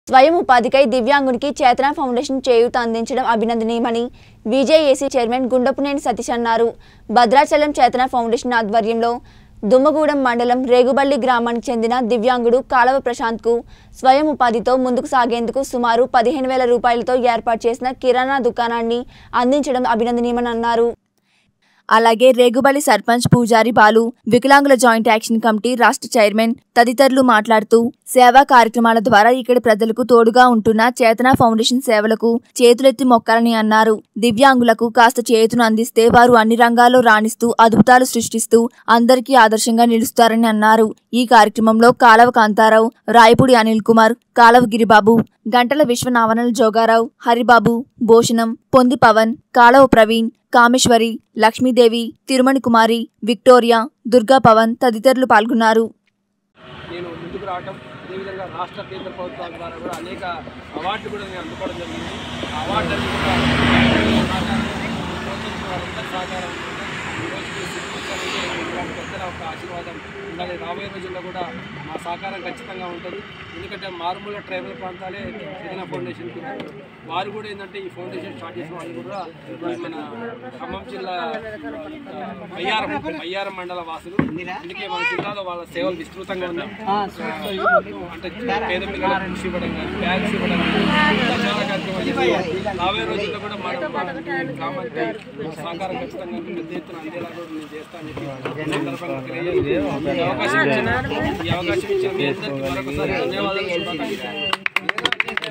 స్వయం ఉపాధికై దివ్యాంగునికి చేతన ఫౌండేషన్ చేయూత అందించడం అభినందనీయమని బీజేఏసీ చైర్మన్ గుండపునేని సతీష్ అన్నారు భద్రాచలం చేతన ఫౌండేషన్ ఆధ్వర్యంలో దుమ్మగూడెం మండలం రేగుబల్లి గ్రామానికి చెందిన దివ్యాంగుడు కాలవ ప్రశాంత్కు స్వయం ఉపాధితో ముందుకు సాగేందుకు సుమారు పదిహేను వేల రూపాయలతో ఏర్పాటు చేసిన కిరాణా దుకాణాన్ని అందించడం అభినందనీయమని అన్నారు అలాగే రేగుబలి సర్పంచ్ పూజారి బాలు వికలాంగుల జాయింట్ యాక్షన్ కమిటీ రాష్ట్ర చైర్మన్ తదితరులు మాట్లాడుతూ సేవా కార్యక్రమాల ద్వారా ఇక్కడి ప్రజలకు తోడుగా ఉంటున్న చేతన ఫౌండేషన్ సేవలకు చేతులెత్తి మొక్కాలని అన్నారు దివ్యాంగులకు కాస్త చేతును అందిస్తే వారు అన్ని రంగాల్లో రాణిస్తూ అద్భుతాలు సృష్టిస్తూ అందరికీ ఆదర్శంగా నిలుస్తారని అన్నారు ఈ కార్యక్రమంలో కాలవ కాంతారావు రాయపూడి అనిల్ కుమార్ కాలవ గిరిబాబు గంటల విశ్వనావనల్ జోగారావు హరిబాబు భూషణం పొంది పవన్ కాలవ ప్రవీణ్ కామేశ్వరి లక్ష్మీదేవి తిరుమణి కుమారి విక్టోరియా దుర్గా పవన్ తదితరులు పాల్గొన్నారు నేను ముందుకు రావటం అదేవిధంగా రాష్ట్ర కేంద్ర ప్రభుత్వాల ద్వారా కూడా అనేక అవార్డులు కూడా నేను అందుకోవడం జరిగింది ఆ అవార్డులను కూడా సహకారం, ప్రోత్సహించిన వారందరి సహకారం ఈ రోజుకి సిద్ధించాలని ఇలాంటి పెద్దల ఒక ఆశీర్వాదం ఉండాలి రాబోయే రోజుల్లో కూడా మా సహకారం ఖచ్చితంగా ఉంటుంది ఎందుకంటే మారుమూల ట్రైబల్ ప్రాంతాలే ఏదైనా ఫౌండేషన్ వారు కూడా ఏంటంటే ఈ ఫౌండేషన్ స్టార్ట్ చేసిన వాళ్ళు కూడా ఈ మన ఖమ్మం జిల్లా అయ్యారం అయ్యారం మండల వాసులు అందుకే మన జిల్లాలో వాళ్ళ సేవలు విస్తృతంగా ఉన్నాయి అంటే పేద పిల్లలకు కృషి ఇవ్వడం కానీ బ్యాగ్స్ ఇవ్వడం కానీ ఇంకా చాలా కార్యక్రమాలు చేసి రాబోయే రోజుల్లో కూడా మనం మన గ్రామానికి మన సహకారం ఖచ్చితంగా పెద్ద ఎత్తున అందేలా కూడా నేను చేస్తానని చెప్పి ఈ సందర్భంగా తెలియజేస్తూ ఈ అవకాశం ఇచ్చిన ఈ అవకాశం ఇచ్చిన మీ అందరికీ మరొకసారి ధన్యవాదాలు శుభాకాంక్షలు.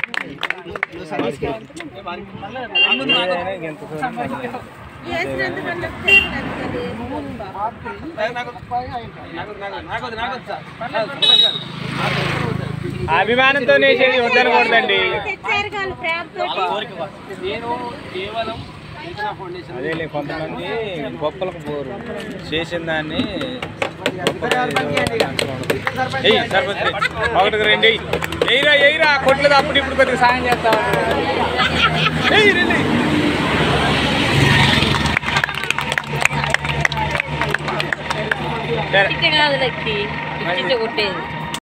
అభిమానంతో నేసేది వద్దనకూడదండి తెచ్చారు కాదు ప్రేమతో నేను కేవలం చేతన ఫౌండేషన్ అదేలే కొంతమంది గొప్పలకు పోరు చేసిన దాన్ని ఎయ్యి సర్పంచ్ ఒకటికి రెండు ఎయ్యి. ఎయ్యిరా ఎయ్యిరా కొట్లేదు అప్పుడు ఇప్పుడు కొద్దిగా సాయం చేస్తా ఎయ్యి రెండు ఎయ్యి. సరే కాదు లక్కి ఇచ్చి కొట్టేది